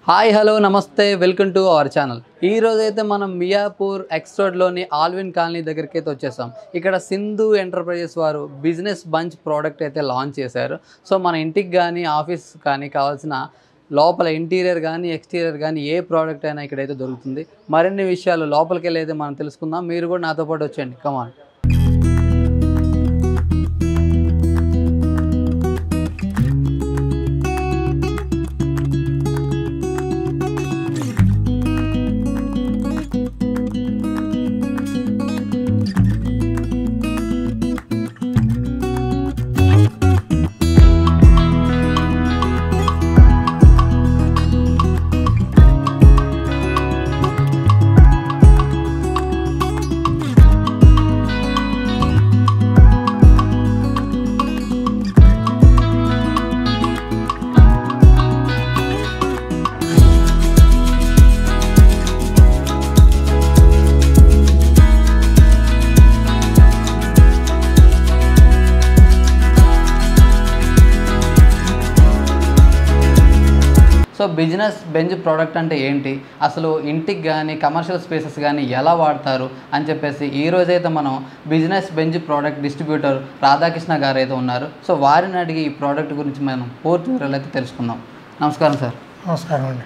Hi hello నమస్తే welcome to our channel ఈ రోజు అయితే మనం మియాపూర్ ఎక్స్ రోడ్లోని ఆల్విన్ కాలనీ దగ్గరికి అయితే వచ్చేసాం ఇక్కడ సింధు ఎంటర్ప్రైజెస్ వారు బిజినెస్ బంచ్ ప్రోడక్ట్ అయితే లాంచ్ చేశారు సో మన ఇంటికి కానీ ఆఫీస్ కానీ కావాల్సిన లోపల ఇంటీరియర్ కానీ ఎక్స్టీరియర్ కానీ ఏ ప్రోడక్ట్ అయినా ఇక్కడైతే దొరుకుతుంది మరిన్ని విషయాలు లోపలికి వెళ్ళి అయితే మనం తెలుసుకుందాం మీరు కూడా నాతో పాటు వచ్చేయండి come on so business bench product అంటే ఏంటి అసలు ఇంటికి కానీ కమర్షియల్ స్పేసెస్ కానీ ఎలా వాడతారు అని చెప్పేసి ఈ రోజైతే మనం business bench product distributor Radhakrishna garu అయితే ఉన్నారు సో వారిని అడిగి ఈ ప్రోడక్ట్ గురించి మనం పూర్తి వివరాలు అయితే తెలుసుకుందాం నమస్కారం సార్ నమస్కారం అండి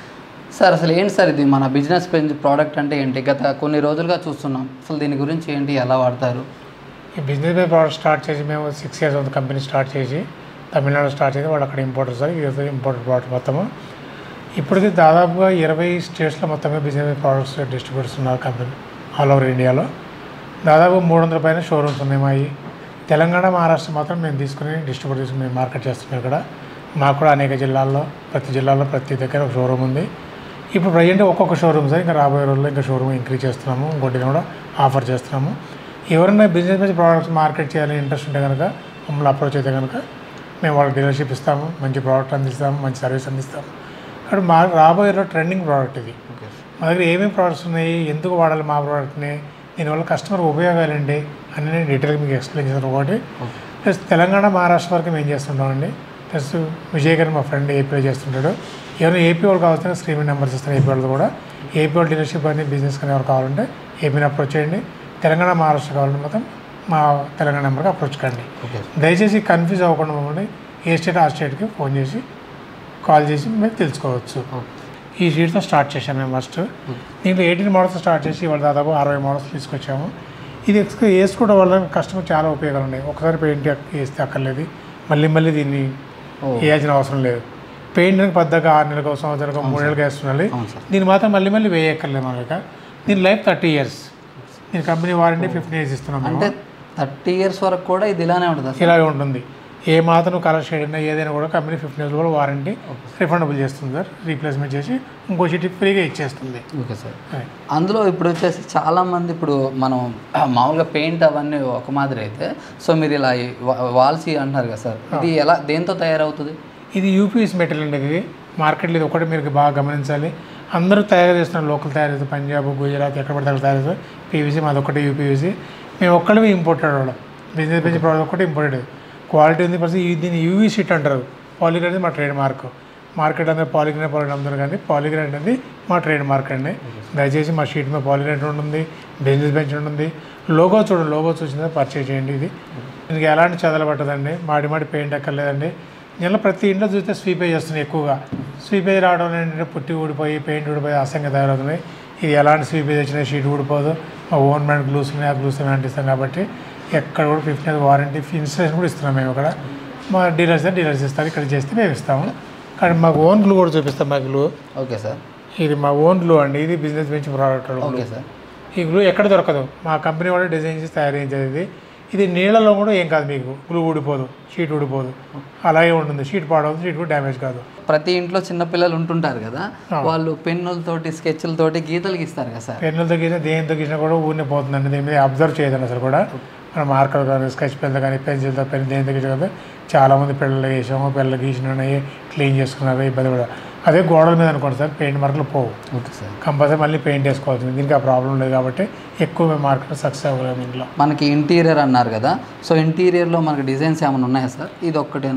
సార్ అసలు ఏంటి సార్ ఇది మన బిజినెస్ బెంచ్ ప్రోడక్ట్ అంటే ఏంటి గత కొన్ని రోజులుగా చూస్తున్నాం అసలు దీని గురించి ఏంటి ఎలా వాడతారు ఈ బిజినెస్ బై ప్రోడక్ట్ స్టార్ట్ చేసి మేము సిక్స్ ఇయర్స్ అవుతుంది కంపెనీ స్టార్ట్ చేసి తమిళనాడు స్టార్ట్ చేసి వాళ్ళు అక్కడ ఇంపోర్టర్ సార్ ఇది ఇంపోర్టెడ్ ప్రోడక్ట్ మొత్తము ఇప్పటికి దాదాపుగా ఇరవై స్టేట్స్లో మొత్తమే బిజినెస్ బై ప్రోడక్ట్స్ డిస్ట్రిబ్యూటర్స్ ఉన్నారు కంపెనీ ఆల్ ఓవర్ ఇండియాలో దాదాపు మూడు వందల పైన షోరూమ్స్ ఉన్నాయి మావి తెలంగాణ మహారాష్ట్ర మాత్రం మేము తీసుకుని డిస్ట్రిబ్యూట్ తీసుకుని మేము మార్కెట్ చేస్తున్నాం ఇక్కడ మాకు కూడా అనేక జిల్లాల్లో ప్రతి జిల్లాలో ప్రతి దగ్గర ఒక షోరూమ్ ఉంది ఇప్పుడు ప్రజెంట్ ఒక్కొక్క షోరూమ్ సార్ ఇంకా రాబోయే రోజుల్లో ఇంకా షోరూమ్ ఇంక్రీజ్ చేస్తున్నాము ఇంకోటి కూడా ఆఫర్ చేస్తున్నాము ఎవరైనా బిజినెస్ మీద ప్రోడక్ట్స్ మార్కెట్ చేయాలని ఇంట్రెస్ట్ ఉంటే కనుక మమ్మల్ని అప్రోచ్ అయితే కనుక మేము వాళ్ళకి డీలర్షిప్ ఇస్తాము మంచి ప్రోడక్ట్ అందిస్తాము మంచి సర్వీస్ అందిస్తాము కాబట్టి మా రాబోయే రోజు ట్రెండింగ్ ప్రోడక్ట్ ఇది ఓకే మా దగ్గర ఏమేమి ప్రోడక్ట్స్ ఉన్నాయి ఎందుకు వాడాలి మా ప్రోడక్ట్ని దీనివల్ల కస్టమర్ ఉపయోగాలు ఏంటి అని నేను డీటెయిల్గా మీకు ఎక్స్ప్లెయిన్ చేస్తాను ఒకటి ఓకే ప్లస్ తెలంగాణ మహారాష్ట్ర వరకు మేము చేస్తుంటామండి ప్లస్ విజయ్ గారు మా ఫ్రెండ్ ఏపీలో చేస్తుంటాడు ఎవరైనా ఏపీ వాళ్ళు కావాల్సిన స్క్రీన్ నెంబర్స్ ఇస్తాను ఏపీ వాళ్ళు కూడా ఏపీ వాళ్ళు డీలర్షిప్ అని బిజినెస్ కానీ ఎవరు కావాలంటే ఏపీని అప్రోచ్ చేయండి తెలంగాణ మహారాష్ట్ర కావాలంటే మొత్తం మా తెలంగాణ నెంబర్కి అప్రోచ్ కండి ఓకే దయచేసి కన్ఫ్యూజ్ అవ్వకుండా మమ్మల్ని ఏ స్టేట్ ఆ స్టేట్కి ఫోన్ చేసి కాల్ చేసి మేము తెలుసుకోవచ్చు ఓకే ఈ షీట్తో స్టార్ట్ చేశాము మేము ఫస్ట్ దీంట్లో ఎయిటీన్ మోడల్స్ స్టార్ట్ చేసి వాళ్ళు దాదాపు అరవై మోడల్స్ తీసుకొచ్చాము ఇది ఎక్స్ట్రా వేసుకోవడం వల్ల కస్టమర్ చాలా ఉపయోగాలు ఉన్నాయి ఒకసారి పెయింట్ వేస్తే అక్కర్లేదు మళ్ళీ మళ్ళీ దీన్ని ఓ వేయాల్సిన అవసరం లేదు పెయింట్ పద్దగా ఆరు నెలలకు సంవత్సరాలకు మూడు నెలలకు వేస్తుండాలి అవును సార్ దీన్ని మాత్రం మళ్ళీ మళ్ళీ వేయక్కర్లేదు మనక దీని లైఫ్ థర్టీ ఇయర్స్ దీని కంపెనీ వారంటీ ఫిఫ్టీన్ ఇయర్స్ ఇస్తున్నాం అంటే మేము. థర్టీ ఇయర్స్ వరకు కూడా ఇది ఇలానే ఉంటుంది సార్ ఇలాగే ఉంటుంది ఏ మాత్రం కలర్ షేడ్ అయినా ఏదైనా కూడా కంపెనీ ఫిఫ్టీన్ ఇయర్స్ కూడా వారంటీ రిఫండబుల్ చేస్తుంది సార్ రీప్లేస్మెంట్ చేసి ఇంకో షీట్ ఫ్రీగా ఇచ్చేస్తుంది ఓకే సార్ అది. అందులో ఇప్పుడు వచ్చేసి చాలా మంది ఇప్పుడు మనం మామూలుగా పెయింట్ అవన్నీ ఒక మాదిరి అయితే సో మీరు ఇలా వాల్స్ అంటున్నారు కదా సార్ ఇది ఎలా దేంతో తయారవుతుంది ఇది యూపీఎస్ మెటీరియల్ అండి ఇది మార్కెట్లో ఇది ఒకటి మీరు బాగా గమనించాలి అందరూ తయారు చేస్తున్నారు లోకల్ తయారు చేస్తారు పంజాబ్ గుజరాత్ ఎక్కడ పడితే అక్కడ తయారు చేస్తారు పీవీసీ మాది ఒకటి యూపీవీసీ మేము ఒక్కడమే ఇంపోర్టెడ్ వాళ్ళం బిజినెస్ బిజినెస్ ప్రోడక్ట్ ఒకటి ఇంపోర్టెడ్ క్వాలిటీ ఉంది పర్సెంట్ దీన్ని యూవీ షీట్ అంటారు పాలిగ్రేన్ అనేది మా ట్రేడ్ మార్క్ మార్కెట్ అందరూ పాలిగ్రేన్ పాలిగ్రేన్ అమ్ముతారు కానీ పాలిగ్రేన్ అనేది మా ట్రేడ్ మార్క్ అండి దయచేసి మా షీట్ మీద పాలిగ్రేన్ ఉంటుంది బిజినెస్ బెంచ్ ఉంటుంది లోగో చూడండి లోగో చూసిన పర్చేజ్ చేయండి ఇది దీనికి ఎలాంటి చదల పట్టదండి మాడి మాడి పెయింట్ ఎక్కర్లేదండి నెల ప్రతి ఇంట్లో చూస్తే స్వీపే చేస్తున్నాయి ఎక్కువగా స్వీపేజ్ రావడం వల్ల ఏంటంటే పుట్టి ఊడిపోయి పెయింట్ ఊడిపోయి అసంగా తయారవుతున్నాయి ఇది ఎలాంటి స్వీపేజ్ వచ్చినా షీట్ ఊడిపోదు మా ఓన్ మ్యాండ్ గ్లూస్ ఉన్నాయి ఆ గ్లూస్ అంటిస్తాం కాబట్టి ఎక్కడ కూడా ఫిఫ్టీన్ వారంటీ ఇన్స్టలేషన్ కూడా ఇస్తున్నాం మేము ఇక్కడ మా డీలర్స్ డీలర్స్ ఇస్తారు ఇక్కడ చేస్తే మేము ఇస్తాము కానీ మాకు ఓన్ గ్లూ కూడా చూపిస్తాం మా గ్లూ ఓకే సార్ ఇది మా ఓన్ గ్లూ అండి ఇది business bench product okay sir ఈ గ్లూ ఎక్కడ దొరకదు మా కంపెనీ వాళ్ళు డిజైన్ చేసి తయారు చేసేది ఇది ఇది నీళ్ళలో కూడా ఏం కాదు మీకు గ్లూ ఊడిపోదు షీట్ ఊడిపోదు అలాగే ఉంటుంది షీట్ పాడవదు షీట్ కూడా డ్యామేజ్ కాదు ప్రతి ఇంట్లో చిన్న పిల్లలు ఉంటుంటారు కదా వాళ్ళు పెన్నులతోటి స్కెచ్లతోటి గీతలు గీస్తారు కదా సార్ పెన్నులతో గీసినా దేనితో గీసినా కూడా ఊరిని పోతుందండి దీని మీద అబ్జర్వ్ చేయదండి అసలు కూడా మన మార్కర్ కానీ స్కెచ్ పెన్తో కానీ పెన్సిల్తో పెన్ దేనితో గీసిన కదా చాలామంది పిల్లలు గీసాము పిల్లలు గీసినాయి క్లీన్ చేసుకున్నారు ఇబ్బంది కూడా అదే గోడల మీద అనుకోండి సార్ పెయింట్ మార్కులు పోవు ఓకే సార్ కంపల్సరీ మళ్ళీ పెయింట్ వేసుకోవాల్సింది దీనికి ఆ ప్రాబ్లం లేదు కాబట్టి ఎక్కువ మేము మార్కెట్ సక్సెస్ అవ్వలేము ఇంట్లో మనకి ఇంటీరియర్ అన్నారు కదా సో ఇంటీరియర్లో మనకి డిజైన్స్ ఏమైనా ఉన్నాయా సార్ ఇది ఒక్కటేనా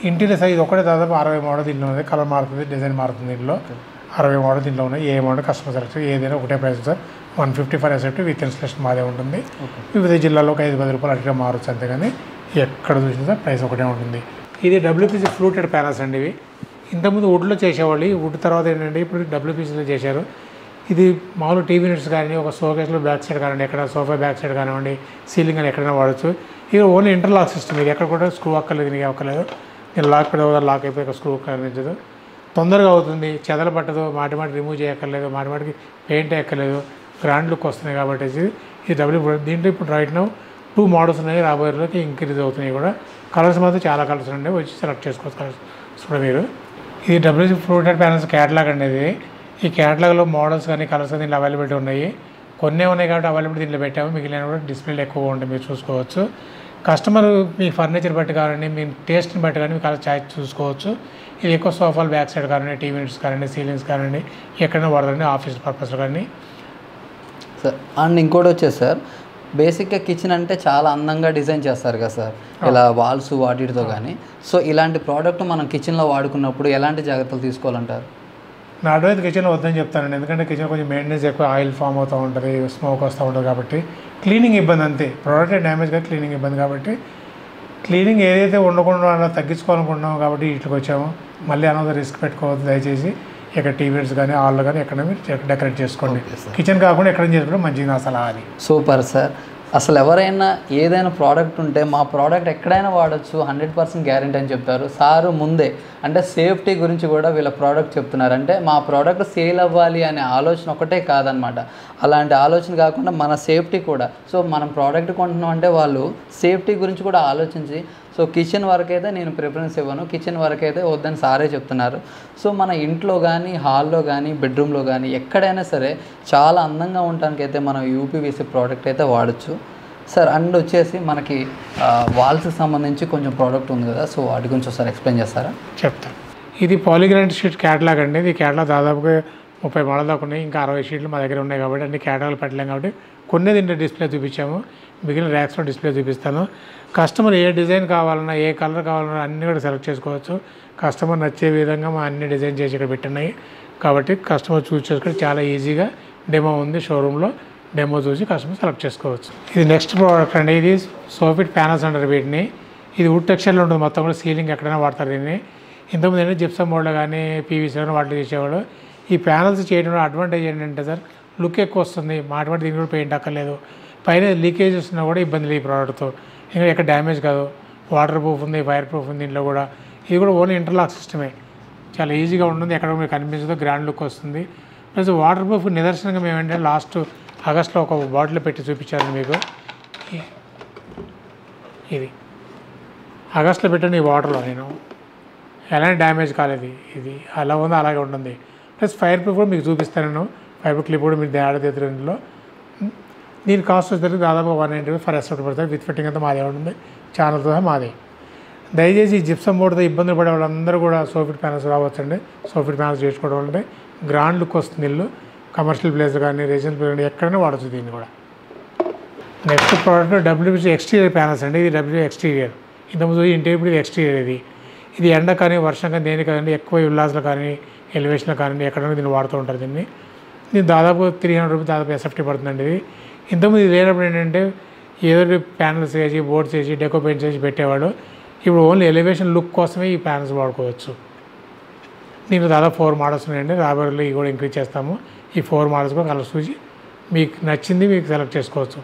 ఇంటీరియర్ సైజ్ ఒకటే దాదాపు అరవై మోడల్ దీంట్లో ఉంది కలర్ మారుతుంది డిజైన్ మారుతుంది దీంట్లో అరవై మోడల్ దీంట్లో ఉన్నాయి ఏ మోడల్ కస్టమర్ సెలెక్షన్ ఏదైనా ఒకటే price sir one fifty five except with installation మాదే ఉంటుంది వివిధ జిల్లాలో ఒక ఐదు పది రూపాయలు అటుగా మారచ్చు అంతేగాని ఎక్కడ చూసినా సార్ ప్రైస్ ఒకటే ఉంటుంది ఇది డబ్ల్యూపీసీ ఫ్లూటెడ్ ప్యానల్స్ అండి ఇవి ఇంతకుముందు వుడ్లో చేసేవాళ్ళు ఈ వుడ్ తర్వాత ఏంటంటే ఇప్పుడు డబ్ల్యూపీసీలో చేశారు ఇది మామూలు టీవీ యూనిట్స్ కానీ ఒక షోకేస్లో బ్యాక్ సైడ్ కానివ్వండి ఎక్కడ సోఫా బ్యాక్ సైడ్ కానివ్వండి సీలింగ్ అని ఎక్కడైనా వాడచ్చు ఇది ఓన్లీ ఇంటర్లాక్ సిస్టమ్ ఇది ఎక్కడ కూడా స్క్రూ అక్కర్లేదు నీకు అక్కర్లేదు నేను లాక్ పెడదా లాక్ అయిపోయి స్క్రూ కనిపించదు తొందరగా అవుతుంది చెదలు పట్టదు మాటి మాటి రిమూవ్ చేయక్కర్లేదు మాటి మాటికి పెయింట్ ఎక్కర్లేదు గ్రాండ్ లుక్ వస్తున్నాయి కాబట్టి ఇది ఇది డబ్ల్యూ దీంట్లో ఇప్పుడు రైట్ నౌ టూ మోడల్స్ ఉన్నాయి రాబోయే రోజులకి ఇంక్రీజ్ అవుతున్నాయి కూడా కలర్స్ మాత్రం చాలా కలర్స్ ఉన్నాయి వచ్చి సెలెక్ట్ చేసుకోవచ్చు కలర్స్ కూడా మీరు ఇది డబ్ల్యూసీ ఫ్రూటెడ్ ప్యానల్స్ క్యాటలాగ్ అనేది ఈ క్యాటలాగ్లో మోడల్స్ కానీ కలర్స్ కానీ దీంట్లో అవైలబిలిటీ ఉన్నాయి కొన్ని ఉన్నాయి కాబట్టి అవైలబిలిటీ దీంట్లో పెట్టాము మిగిలిన కూడా డిస్ప్లేలు ఎక్కువ ఉంటాయి మీరు చూసుకోవచ్చు కస్టమర్ మీ ఫర్నిచర్ బట్టి కానివ్వండి మీ టేస్ట్ని బట్టి కానీ మీ కలర్ చాయిస్ చూసుకోవచ్చు ఇది ఎక్కువ సోఫాలు బ్యాక్ సైడ్ కానివ్వండి టీవీ యూనిట్స్ కానివ్వండి సీలింగ్స్ కానివ్వండి ఎక్కడైనా వాడదండి ఆఫీస్ పర్పస్ కానీ సార్ అండ్ ఇంకోటి వచ్చేసి సార్ బేసిక్గా కిచెన్ అంటే చాలా అందంగా డిజైన్ చేస్తారు కదా సార్ ఇలా వాల్స్ వాటితో కానీ సో ఇలాంటి ప్రోడక్ట్ మనం కిచెన్లో వాడుకున్నప్పుడు ఎలాంటి జాగ్రత్తలు తీసుకోవాలంటారు నా అడ్వైజ్ కిచెన్ వద్దని చెప్తానండి ఎందుకంటే కిచెన్ కొంచెం మెయింటెనెన్స్ ఎక్కువ ఆయిల్ ఫామ్ అవుతూ ఉంటుంది స్మోక్ వస్తూ ఉంటుంది కాబట్టి క్లీనింగ్ ఇబ్బంది అంతే ప్రోడక్ట్ డ్యామేజ్ కాదు క్లీనింగ్ ఇబ్బంది కాబట్టి క్లీనింగ్ ఏదైతే ఉండకుండా అలా తగ్గించుకోవాలనుకుంటున్నామో కాబట్టి వీటికి వచ్చాము మళ్ళీ అనవసర రిస్క్ పెట్టుకోవద్దు దయచేసి ఇక్కడ టీవీస్ కానీ హాల్లో కానీ ఎక్కడ మీరు డెకరేట్ చేసుకోండి Okay, sir. కిచెన్ కాకుండా ఎక్కడ చేసుకోవడం మంచిది నా సలహా అది సూపర్ సార్ అసలు ఎవరైనా ఏదైనా ప్రోడక్ట్ ఉంటే మా ప్రోడక్ట్ ఎక్కడైనా వాడచ్చు హండ్రెడ్ పర్సెంట్ గ్యారంటీ అని చెప్తారు సారు ముందే అంటే సేఫ్టీ గురించి కూడా వీళ్ళ ప్రోడక్ట్ చెప్తున్నారు అంటే మా ప్రోడక్ట్ సేల్ అవ్వాలి అనే ఆలోచన ఒకటే కాదనమాట అలాంటి ఆలోచన కాకుండా మన సేఫ్టీ కూడా సో మనం ప్రోడక్ట్ కొంటున్నాం అంటే వాళ్ళు సేఫ్టీ గురించి కూడా ఆలోచించి సో కిచెన్ వరకు అయితే నేను ప్రిఫరెన్స్ ఇవ్వను కిచెన్ వరకు అయితే వద్దని సారే చెప్తున్నారు సో మన ఇంట్లో కానీ హాల్లో కానీ బెడ్రూమ్లో కానీ ఎక్కడైనా సరే చాలా అందంగా ఉండటానికి అయితే మనం యూపీవీసీ ప్రోడక్ట్ అయితే వాడచ్చు సార్ అండ్ వచ్చేసి మనకి వాల్స్కి సంబంధించి కొంచెం ప్రోడక్ట్ ఉంది కదా సో వాటి గురించి ఒకసారి ఎక్స్ప్లెయిన్ చేస్తారా చెప్తాను ఇది పాలిగ్రాంట్ షీట్ క్యాటలాగ్ అండి ఇది క్యాటలాగ్ దాదాపుగా ముప్పై మోడల్ దాకా ఉన్నాయి ఇంకా అరవై షీట్లు మా దగ్గర ఉన్నాయి కాబట్టి అన్ని క్యాటలాగ్ పెట్టలేం కాబట్టి కొన్ని దీంట్లో డిస్ప్లే చూపించాము మిగిలిన ర్యాక్స్లో డిస్ప్లే చూపిస్తాను కస్టమర్ ఏ డిజైన్ కావాలన్నా ఏ కలర్ కావాలన్నా అన్నీ కూడా సెలెక్ట్ చేసుకోవచ్చు కస్టమర్ నచ్చే విధంగా మా అన్ని డిజైన్ చేసి ఇక్కడ పెట్టినాయి కాబట్టి కస్టమర్ చూస్ చేసుకుని చాలా ఈజీగా డెమో ఉంది షోరూంలో డెమో చూసి కస్టమర్ సెలెక్ట్ చేసుకోవచ్చు ఇది నెక్స్ట్ ప్రోడక్ట్ అండి ఇది సోఫిట్ ప్యానల్స్ అంటారు వీటిని ఇది వుడ్ టెక్స్చర్లో ఉంటుంది మొత్తం కూడా సీలింగ్ ఎక్కడైనా వాడతారు దీన్ని ఇంతకుముందు ఏంటంటే జిప్సమ్ మోడ్లో కానీ పీవీసీలో వాటిలో చేసేవాళ్ళు ఈ ప్యానల్స్ చేయడంలో అడ్వాంటేజ్ ఏంటంటే సార్ లుక్ ఎక్కువ వస్తుంది మాట మాట దీనికి కూడా పెయింట్ అక్కర్లేదు పైన లీకేజెస్ ఉన్నా కూడా ఇబ్బంది లేదు ఈ ప్రోడక్ట్తో ఇంకా ఎక్కడ డ్యామేజ్ కాదు వాటర్ ప్రూఫ్ ఉంది ఫైర్ ప్రూఫ్ ఉంది దీంట్లో కూడా ఇది కూడా ఓన్లీ ఇంటర్లాక్ సిస్టమే చాలా ఈజీగా ఉంటుంది ఎక్కడ మీకు కనిపించదు గ్రాండ్ లుక్ వస్తుంది ప్లస్ వాటర్ ప్రూఫ్ నిదర్శనంగా మేము ఏంటంటే లాస్ట్ ఆగస్ట్లో ఒక బాటిల్ పెట్టి చూపించాను మీకు ఈ- ఇది ఆగస్ట్లో పెట్టండి ఈ వాటర్లో నేను ఎలాంటి డ్యామేజ్ కాలేదు ఇది అలా ఉందో అలాగే ఉంటుంది ప్లస్ ఫైర్ ప్రూఫ్ కూడా మీకు చూపిస్తాను నేను ఫైర్ ప్రూఫ్ క్లిప్ కూడా మీరు ఆడతారు ఇందులో దీని కాస్ట్ వచ్చేసరికి దాదాపు వన్ నైంటీ ఫర్ ఎస్ఎఫ్ట్ పడుతుంది విత్ ఫిట్టింగ్ అంతా మాదే ఉంటుంది ఛానల్తో సహా మాదే దయచేసి ఈ జిప్సమ్ బోర్డుతో ఇబ్బందులు పడే వాళ్ళందరూ కూడా సోఫిట్ ప్యానల్స్ రావచ్చండి సోఫిట్ ప్యానల్స్ చేసుకోవడం అంటే గ్రాండ్ లుక్ వస్తుంది ఇల్లు కమర్షియల్ ప్లేస్ కానీ రెసిడెన్షియల్ ప్లేస్ కానీ ఎక్కడైనా వాడచ్చు దీన్ని కూడా next product WBC exterior panels అండి ఇది డబ్ల్యూ ఎక్స్టీరియర్ ఇంతకుముందు ఇంటీరియర్ ఇది ఎక్స్టీరియర్ ఇది ఇది ఎండ కానీ వర్షం కానీ దేని కానీ ఎక్కువ ఉల్లాసాలు కానీ ఎలివేషన్లో కానీ ఎక్కడైనా దీన్ని వాడుతూ ఉంటారు దీన్ని దీన్ని దాదాపు త్రీ హండ్రెడ్ రూపీస్ దాదాపు ఎస్ఎఫ్టీ పడుతుందండి ఇది ఇంతకుముందు ఇది లేనప్పుడు ఏంటంటే ఏదో ప్యానల్స్ వేసి బోర్డ్స్ వేసి డెకో పెయింట్స్ వేసి పెట్టేవాడు ఇప్పుడు ఓన్లీ ఎలివేషన్ లుక్ కోసమే ఈ ప్యానల్స్ వాడుకోవచ్చు దీంట్లో దాదాపు ఫోర్ మోడల్స్ ఉన్నాయండి రాబోయే రోజుల్లో ఇవి కూడా ఇంక్రీజ్ చేస్తాము ఈ ఫోర్ మోడల్స్ కూడా కలర్ చూసి మీకు నచ్చింది మీకు సెలెక్ట్ చేసుకోవచ్చు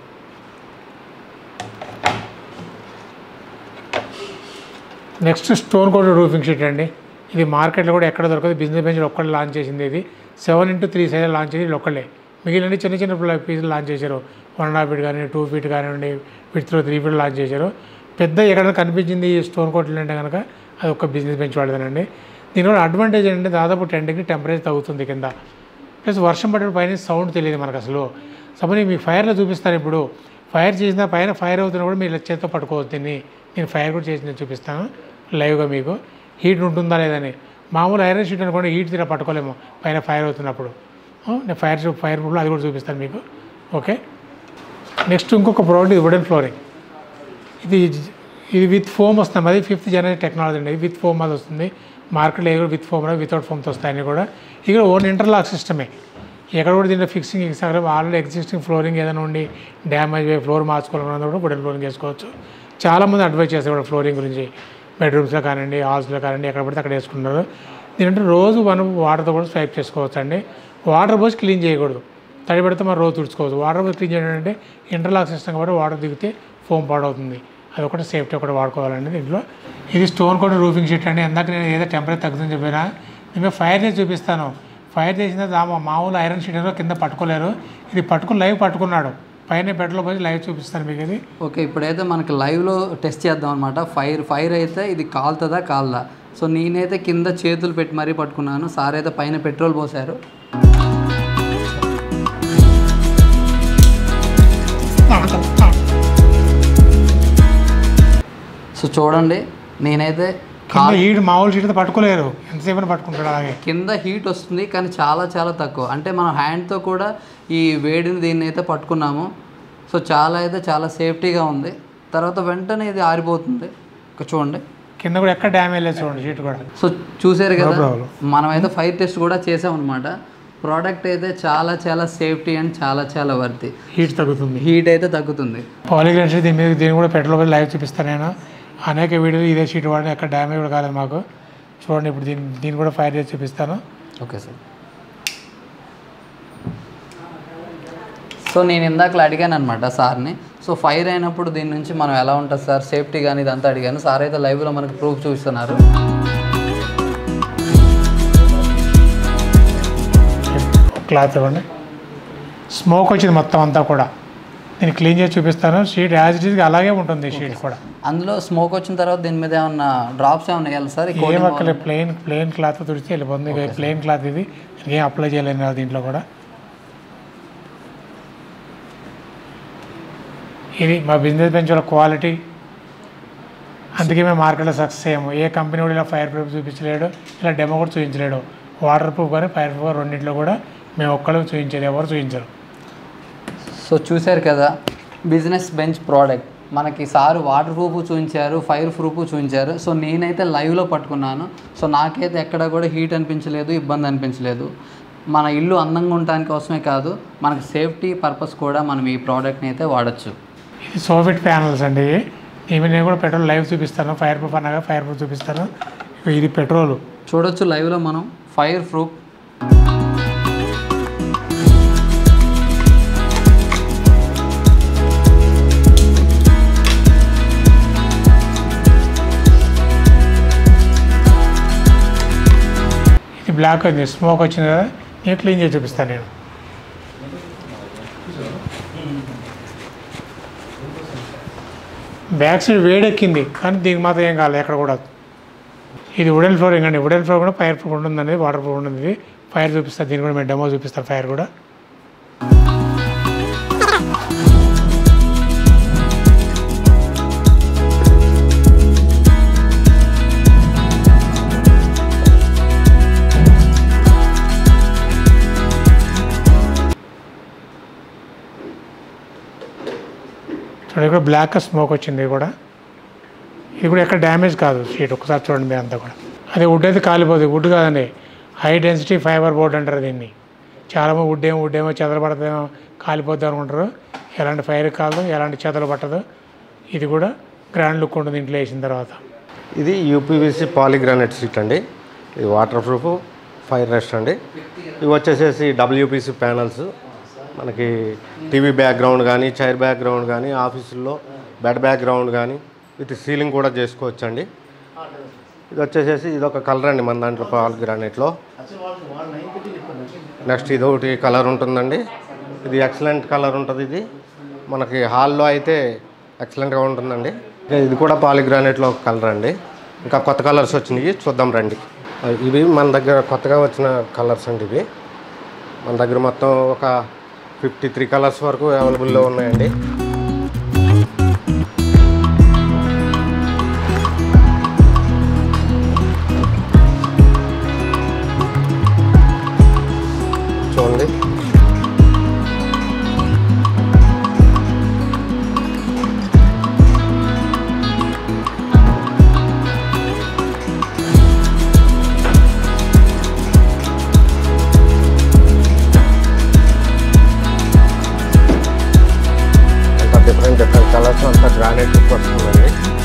next stone coat roofing sheet అండి ఇది మార్కెట్లో కూడా ఎక్కడ దొరకదు బిజినెస్ బెంచ్ ఒక్కళ్ళు లాంచ్ చేసింది ఇది seven into three size launch చేసి ఒక్కళ్ళే మిగిలిన చిన్న చిన్న పీసులు లాంచ్ చేశారు వన్ అండ్ హాఫ్ ఫీట్ కానీ టూ ఫీట్ కానివ్వండి ఫీట్స్లో త్రీ ఫీట్ లాంచ్ చేశారు పెద్ద ఎక్కడైనా కనిపించింది ఈ స్టోన్ కోట్లు అంటే కనుక అది ఒక బిజినెస్ బెంచ్ వాడదానండి దీనివల్ల అడ్వాంటేజ్ ఏంటంటే దాదాపు టెన్ డిగ్రీ టెంపరేచర్ తగ్గుతుంది కింద ప్లస్ వర్షం పడే పైన సౌండ్ తెలియదు మనకు అసలు సపోజ్ మీ ఫైర్లో చూపిస్తాను ఇప్పుడు ఫైర్ చేసిన పైన ఫైర్ అవుతున్నా కూడా మీరు చేతితో పట్టుకోవచ్చు దీన్ని నేను ఫైర్ కూడా చేసి నేను చూపిస్తాను లైవ్గా మీకు హీట్ ఉంటుందా లేదని మామూలు ఐరన్ షీట్ అనుకోండి హీట్ తీరా పట్టుకోలేము పైన ఫైర్ అవుతున్నప్పుడు ఆ, నేను ఫైర్ చూ- ఫైర్ ప్రూఫ్లో అది కూడా చూపిస్తాను మీకు ఓకే నెక్స్ట్ ఇంకొక ప్రోడక్ట్ ఇది వుడెన్ ఫ్లోరింగ్ ఇది ఇది విత్ ఫోమ్ వస్తుంది అది ఫిఫ్త్ జనరేషన్ టెక్నాలజీ అండి విత్ ఫోమ్ అది వస్తుంది మార్కెట్లో ఏది కూడా విత్ ఫోమ్ వితౌట్ ఫోమ్తో వస్తాయని కూడా ఇది ఓన్ ఇంటర్లాక్ సిస్టమే ఎక్కడ కూడా దీంట్లో ఫిక్సింగ్ ఇస్తారు ఆల్రెడీ ఎగ్జిస్టింగ్ ఫ్లోరింగ్ ఏదైనా ఉండి డ్యామేజ్ అయ్యి ఫ్లోర్ మార్చుకోవాలన్నా కూడా వుడెన్ ఫ్లోరింగ్ చేసుకోవచ్చు చాలామంది అడ్వైస్ చేస్తారు కూడా ఫ్లోరింగ్ గురించి బెడ్రూమ్స్లో కానివ్వండి హాల్స్లో కానివ్వండి ఎక్కడ పడితే అక్కడ వేసుకుంటారు దీంట్లో రోజు మనం వాటర్తో కూడా స్వైప్ చేసుకోవచ్చు అండి వాటర్ పోసి క్లీన్ చేయకూడదు తడి పెడితే మనం రోజు తుడుచుకోవచ్చు వాటర్ పోసి క్లీన్ చేయడం అంటే ఇంటర్లాక్ సిస్టమ్ కాబట్టి వాటర్ దిగితే ఫోమ్ పాడవుతుంది అది ఒకటి సేఫ్టీ ఒకటి వాడుకోవాలండి దీంట్లో ఇది స్టోన్ కూడా రూఫింగ్ షీట్ అండి ఇందాక నేను ఏదో టెంపరేచర్ తగ్గుతుందని చెప్పినా నేను ఫైర్ చేసి చూపిస్తాను ఫైర్ చేసిన తర్వాత ఆ మామూలు ఐరన్ షీట్ ఏదో కింద పట్టుకోలేరు ఇది పట్టుకుని లైవ్ పట్టుకున్నాడు పైన బెడ్లో పోయి లైవ్ చూపిస్తాను మీకు ఇది ఓకే ఇప్పుడైతే మనకి లైవ్లో టెస్ట్ చేద్దాం అనమాట ఫైర్ ఫైర్ అయితే ఇది కాలుతుందా కాలదా సో నేనైతే కింద చేతులు పెట్టి మరీ పట్టుకున్నాను సార్ అయితే పైన పెట్రోల్ పోసారు సో చూడండి నేనైతే కింద ఈడు మామూలు షీట్ పట్టుకోలేరు ఎంతసేపు పట్టుకుంటాడు అలాగే కింద హీట్ వస్తుంది కానీ చాలా చాలా తక్కువ అంటే మనం హ్యాండ్తో కూడా ఈ వేడిని దీన్ని అయితే పట్టుకున్నాము సో చాలా అయితే చాలా సేఫ్టీగా ఉంది తర్వాత వెంటనే ఇది ఆరిపోతుంది ఇక్కడ చూడండి కింద కూడా ఎక్కడ డ్యామేజ్ లేదు చూడండి షీట్ కూడా సో చూసారు కదా problem. మనమైతే ఫైర్ టెస్ట్ కూడా చేసామన్నమాట ప్రోడక్ట్ అయితే చాలా చాలా సేఫ్టీ అండ్ చాలా చాలా వర్తి హీట్ తగ్గుతుంది హీట్ అయితే తగ్గుతుంది పాలిగ్రాన్ షీట్ దీని మీద దీన్ని కూడా పెట్రోల్ పోయి లైవ్ చూపిస్తాను నేను అనేక వీడియోలు ఇదే షీట్ వాడిన ఎక్కడ డ్యామేజ్ కూడా కాలేదు మాకు చూడండి ఇప్పుడు దీన్ని దీన్ని కూడా ఫైర్ చేసి చూపిస్తాను ఓకే సార్ సో నేను ఇందాకలా అడిగాను అనమాట సార్ని సో ఫైర్ అయినప్పుడు దీని నుంచి మనం ఎలా ఉంటుంది సార్ సేఫ్టీ కానీ ఇదంతా అడిగాను సార్ అయితే లైవ్లో మనకు ప్రూఫ్ చూపిస్తున్నారు క్లాత్ ఇవ్వండి స్మోక్ వచ్చింది మొత్తం అంతా కూడా నేను క్లీన్ చేసి చూపిస్తాను షీట్ యాజ్ ఇట్ ఈస్గా అలాగే ఉంటుంది షీట్ కూడా అందులో స్మోక్ వచ్చిన తర్వాత దీని మీద ఏమన్నా డ్రాప్స్ ఏమన్నా వేయాలి సార్ ఈ ఏం coating అక్కలే ప్లెయిన్ ప్లెయిన్ క్లాత్ తుడిచి వెళ్ళిపోతుంది ఇక ప్లెయిన్ క్లాత్ ఇది ఏం అప్లై చేయలేను కదా దీంట్లో కూడా ఇది మా బిజినెస్ బెంచ్ వాళ్ళ క్వాలిటీ అందుకే మేము మార్కెట్లో సక్సెస్ అయ్యాము ఏ కంపెనీ కూడా ఇలా ఫైర్ ప్రూఫ్ చూపించలేడు ఇలా డెమో కూడా చూపించలేడు వాటర్ ప్రూఫ్ కానీ ఫైర్ ప్రూఫ్ రెండింటిలో కూడా మేము ఒక్కళ్ళు చూపించారు ఎవరు చూపించరు సో చూశారు కదా బిజినెస్ బెంచ్ ప్రోడక్ట్ మనకి సారు వాటర్ ప్రూఫ్ చూపించారు ఫైర్ ప్రూఫ్ చూపించారు సో నేనైతే లైవ్లో పట్టుకున్నాను సో నాకైతే ఎక్కడ కూడా హీట్ అనిపించలేదు ఇబ్బంది అనిపించలేదు మన ఇల్లు అందంగా ఉండటానికి కోసమే కాదు మనకి సేఫ్టీ పర్పస్ కూడా మనం ఈ ప్రోడక్ట్ని అయితే వాడచ్చు ఇది సోఫిట్ ప్యానల్స్ అండి ఇవి నేను కూడా పెట్రోల్ లైవ్ చూపిస్తాను ఫైర్ ప్రూఫ్ అనగా ఫైర్ ప్రూఫ్ చూపిస్తాను ఇది పెట్రోల్ చూడొచ్చు లైవ్లో మనం ఫైర్ ప్రూఫ్ ఇది బ్లాక్ ఉంది స్మోక్ వచ్చింది కదా నేను క్లీన్ చేసి చూపిస్తాను నేను బ్యాక్ సైడ్ వేడెక్కింది కానీ దీనికి మాత్రం ఏం కాలేదు ఎక్కడ కూడా ఇది వుడెన్ ఫ్లోరింగ్ అండి వుడెన్ ఫ్లోర్ కూడా ఫైర్ ప్రూఫ్ ఉంటుందండి వాటర్ ప్రూఫ్ ఉంటుంది ఇది ఫైర్ చూపిస్తాను దీన్ని కూడా మేము డెమో చూపిస్తాను ఫైర్ కూడా చూడండి ఇక్కడ బ్లాక్ స్మోక్ వచ్చింది ఇది కూడా ఇది కూడా ఎక్కడ డ్యామేజ్ కాదు షీట్ ఒకసారి చూడండి మీరు అంతా కూడా అదే వుడ్ అయితే కాలిపోతుంది వుడ్ కాదండి హై డెన్సిటీ ఫైబర్ బోర్డ్ అంటారు దీన్ని చాలామంది వుడ్ ఏమో వుడ్ ఏమో చెదలు పడతామో కాలిపోద్ది అనుకుంటారు ఎలాంటి ఫైర్ కాదు ఎలాంటి చెదలు పట్టదు ఇది కూడా గ్రాండ్ లుక్ ఉంటుంది ఇంట్లో వేసిన తర్వాత ఇది యూపీవీసీ పాలిగ్రానైట్ షీట్ అండి ఇది వాటర్ ప్రూఫ్ ఫైర్ రెస్ట్ అండి ఇవి వచ్చేసేసి డబ్ల్యూపీసీ ప్యానల్స్ మనకి టీవీ బ్యాక్గ్రౌండ్ కానీ చైర్ బ్యాక్గ్రౌండ్ కానీ ఆఫీసుల్లో బెడ్ బ్యాక్గ్రౌండ్ కానీ విత్ సీలింగ్ కూడా చేసుకోవచ్చు అండి ఇది వచ్చేసేసి ఇది ఒక కలర్ అండి మన దాంట్లో పాలిగ్రానైట్లో నెక్స్ట్ ఇది ఒకటి కలర్ ఉంటుందండి ఇది ఎక్సలెంట్ కలర్ ఉంటుంది ఇది మనకి హాల్లో అయితే ఎక్సలెంట్గా ఉంటుందండి ఇంకా ఇది కూడా పాలిగ్రానైట్లో ఒక కలర్ అండి ఇంకా కొత్త కలర్స్ వచ్చినాయి చూద్దాం రండి ఇవి మన దగ్గర కొత్తగా వచ్చిన కలర్స్ అండి ఇవి మన దగ్గర మొత్తం ఒక ఫిఫ్టీ త్రీ కలర్స్ వరకు అవైలబుల్లో ఉన్నాయండి చూడండి డిఫరెంట్ డిఫరెంట్ కలర్స్ అంతా గ్రానైట్ లుక్ వస్తుందండి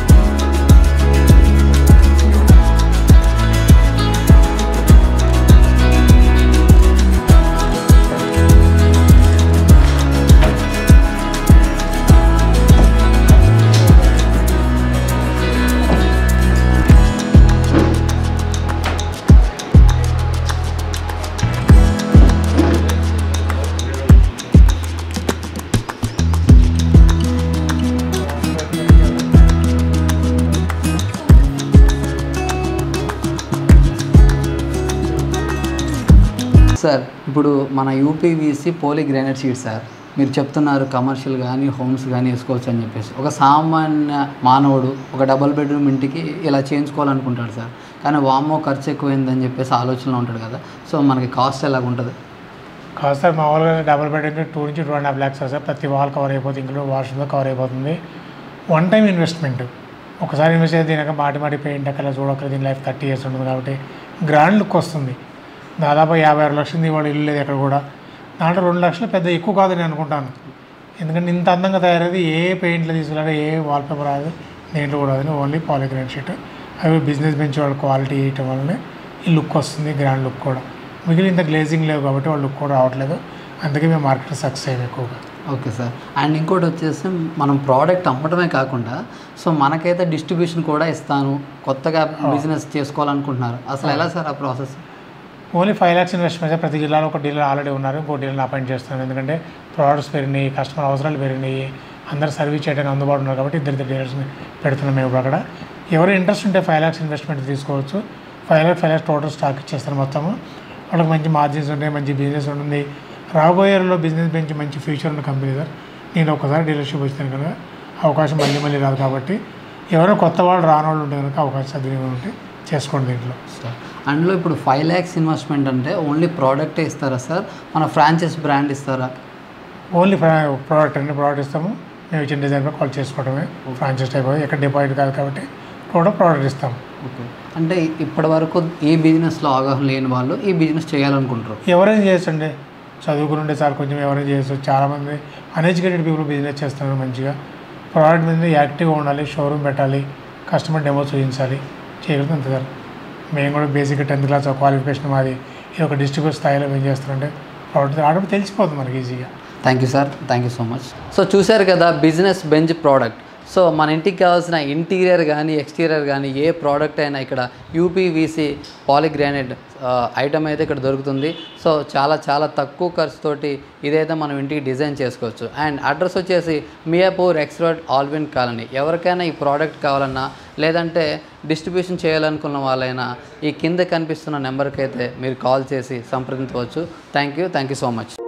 సార్ ఇప్పుడు మన యూపీవీసీ పోలీ గ్రానైట్ షీట్ సార్ మీరు చెప్తున్నారు కమర్షియల్ కానీ హోమ్స్ కానీ వేసుకోవచ్చు అని చెప్పేసి ఒక సామాన్య మానవుడు ఒక డబల్ బెడ్రూమ్ ఇంటికి ఇలా చేయించుకోవాలనుకుంటాడు సార్ కానీ వామ్మో ఖర్చు ఎక్కువైందని చెప్పేసి ఆలోచనలో ఉంటాడు కదా సో మనకి కాస్ట్ ఎలాగ ఉంటుంది కాదు సార్ మామూలుగా డబుల్ బెడ్ అంటే టూ నుంచి two and half lakhs sir ప్రతి వాల్ కవర్ అయిపోతుంది ఇంట్లో వాష్రూమ్లో కవర్ అయిపోతుంది వన్ టైం ఇన్వెస్ట్మెంట్ ఒకసారి ఇన్వెస్ట్ అయితే దీనిక మాటి మాటి పెయింట్ అక్కడ చూడక్కర్లేదు దీని లైఫ్ థర్టీ ఇయర్స్ ఉంటుంది కాబట్టి గ్రాండ్ లుక్ వస్తుంది దాదాపు యాభై ఆరు లక్షలు ఇవాళ ఇల్లు లేదు ఎక్కడ కూడా దాంట్లో రెండు లక్షలు పెద్ద ఎక్కువ కాదని అనుకుంటాను ఎందుకంటే ఇంత అందంగా తయారైంది ఏ పెయింట్లు తీసుకురాదు ఏ వాల్పేపర్ రాదు దేంట్లో కూడా రాదు ఓన్లీ పాలిగ్రాన్ షీట్ అవి బిజినెస్ బెంచ్ వాళ్ళ క్వాలిటీ వేయటం వల్లనే ఈ లుక్ వస్తుంది గ్రాండ్ లుక్ కూడా మిగిలిన ఇంత గ్లేజింగ్ లేవు కాబట్టి వాళ్ళ లుక్ కూడా రావట్లేదు అందుకే మేము మార్కెట్ సక్సెస్ అయ్యాము ఎక్కువగా ఓకే సార్ అండ్ ఇంకోటి వచ్చేసి మనం ప్రోడక్ట్ అమ్మటమే కాకుండా సో మనకైతే డిస్ట్రిబ్యూషన్ కూడా ఇస్తాను కొత్తగా బిజినెస్ చేసుకోవాలనుకుంటున్నారు అసలు ఎలా సార్ ఆ process only five lakhs investment ప్రతి జిల్లాలో ఒక డీలర్ ఆల్రెడీ ఉన్నారు ఇంకో డీలర్ని అపాయింట్ చేస్తున్నాను ఎందుకంటే ప్రోడక్ట్స్ పెరిగినాయి కస్టమర్ అవసరాలు పెరిగినాయి అందరు సర్వీస్ చేయడానికి అందుబాటులో ఉన్నారు కాబట్టి ఇద్దరు ఇద్దరు డీలర్స్ని పెడుతున్నాం మేము ఇప్పుడు అక్కడ ఎవరు ఇంట్రెస్ట్ ఉంటే ఫైవ్ ల్యాక్స్ ఇన్వెస్ట్మెంట్ తీసుకోవచ్చు five lakhs five lakhs total stock ఇచ్చేస్తారు మొత్తము వాళ్ళకి మంచి మార్జిన్స్ ఉంటాయి మంచి బిజినెస్ ఉంటుంది రాబోయే రోజుల్లో బిజినెస్ పెంచి మంచి ఫ్యూచర్ ఉన్న కంపెనీ సార్ నేను ఒకసారి డీలర్షిప్ వచ్చినాను కనుక అవకాశం మళ్ళీ మళ్ళీ రాదు కాబట్టి ఎవరైనా కొత్త వాళ్ళు రాని వాళ్ళు ఉంటే కనుక అవకాశం సద్వినియోగం ఉంటే చేసుకోండి దీంట్లో సార్ అందులో ఇప్పుడు ఫైవ్ ల్యాక్స్ ఇన్వెస్ట్మెంట్ అంటే ఓన్లీ ప్రోడక్టే ఇస్తారా సార్ మన ఫ్రాంచైజ్ బ్రాండ్ ఇస్తారా ఓన్లీ ప్రోడక్ట్ అండి ప్రోడక్ట్ ఇస్తాము మేము ఇచ్చిన డిజైన్ పై కాల్ చేసుకోవడమే ఫ్రాంచైజ్ టైప్ ఎక్కడ డిపాజిట్ కాదు కాబట్టి ప్రోడక్ట్ ప్రోడక్ట్ ఇస్తాము ఓకే అంటే ఇప్పటి వరకు ఈ బిజినెస్లో అవగాహన లేని వాళ్ళు ఈ బిజినెస్ చేయాలనుకుంటారు ఎవరైనా చేయొచ్చండి చదువుకుని ఉండే సార్ కొంచెం ఎవరైనా చేయొచ్చు చాలామంది అన్ఎడ్యుకేటెడ్ పీపుల్ బిజినెస్ చేస్తున్నారు మంచిగా ప్రోడక్ట్ మీద యాక్టివ్గా ఉండాలి షోరూమ్ పెట్టాలి కస్టమర్ డెమో చూపించాలి చేయగలుగుతాం అంతే సార్ మేము కూడా బేసిక్గా టెన్త్ క్లాస్ క్వాలిఫికేషన్ మాది ఇది ఒక డిస్ట్రిబ్యూట్ స్థాయిలో మేము చేస్తారంటే ప్రోడక్ట్ ఆడప్పుడు తెలిసిపోతుంది మనకి ఈజీగా thank you sir thank you so much so చూశారు కదా బిజినెస్ బెంచ్ ప్రోడక్ట్ సో మన ఇంటికి కావాల్సిన ఇంటీరియర్ కానీ ఎక్స్టీరియర్ కానీ ఏ ప్రోడక్ట్ అయినా ఇక్కడ యూపీవీసీ పాలిగ్రానైట్ ఐటమ్ అయితే ఇక్కడ దొరుకుతుంది సో చాలా చాలా తక్కువ ఖర్చుతోటి ఇదైతే మనం ఇంటికి డిజైన్ చేసుకోవచ్చు అండ్ అడ్రస్ వచ్చేసి Miyapur X road Allwyn colony ఎవరికైనా ఈ ప్రోడక్ట్ కావాలన్నా లేదంటే డిస్ట్రిబ్యూషన్ చేయాలనుకున్న వాళ్ళైనా ఈ కింద కనిపిస్తున్న నెంబర్కి అయితే మీరు కాల్ చేసి సంప్రదించవచ్చు thank you thank you so much